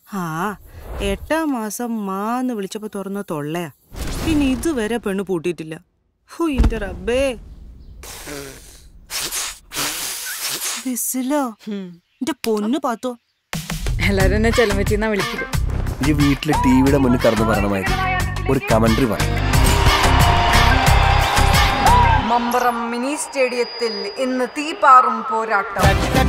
ആ എട്ടാം മാസം മാന്ന് വിളിച്ചപ്പോ തുറന്ന തൊള്ളയാ പിന്നെ ഇതുവരെ പെണ്ണ് പൂട്ടിയിട്ടില്ല ഹു ഇന്റെ റബ്ബേ വിസിലോ എന്റെ പൊന്നു പാത്തോ എല്ലാരും എന്നെ ചെലമച്ചിന്നാ വിളിക്കല് ഈ വീട്ടിലെ ടിവിയുടെ മുന്നിൽ കടന്നു പറയണമായിരുന്നു ഒരു കമന്ററി പറ മമ്പറം മിനി സ്റ്റേഡിയത്തിൽ ഇന്ന് തീപാറും പോരാട്ടം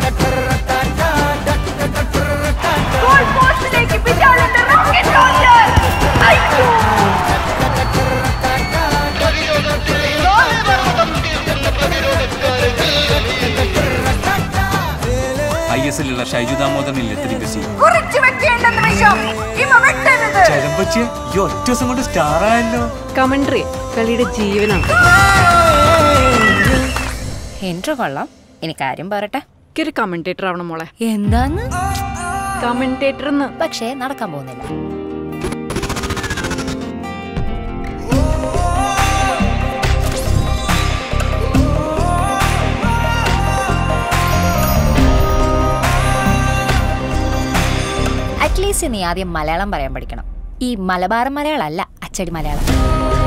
ഐ എസ് എല്ലുള്ള ഷൈജു ദാമോദരനിൽ എത്തിരി ബിസി കുറിച്ചു വെക്കേണ്ട നിമിഷം ഇവ വെട്ടരുത് ചെലമ്പച്ചിയെ ഈ ഒറ്റ ദിവസം കൊണ്ട് സ്റ്റാർ ആയല്ലോ കമൻട്രി കളിയുടെ ജീവനാണ് എൻട്രോ കൊള്ളാം ഇനി കാര്യം പറട്ടെ എനിക്കൊരു കമന്റേറ്റർ ആവണം മോളെ എന്താന്ന് കമന്റേറ്റർ എന്ന് പക്ഷേ നടക്കാൻ പോകുന്നില്ല അറ്റ്ലീസ്റ്റ് നീ ആദ്യം മലയാളം പറയാൻ പഠിക്കണം ഈ മലബാർ മലയാളം അല്ല അച്ചടി മലയാളം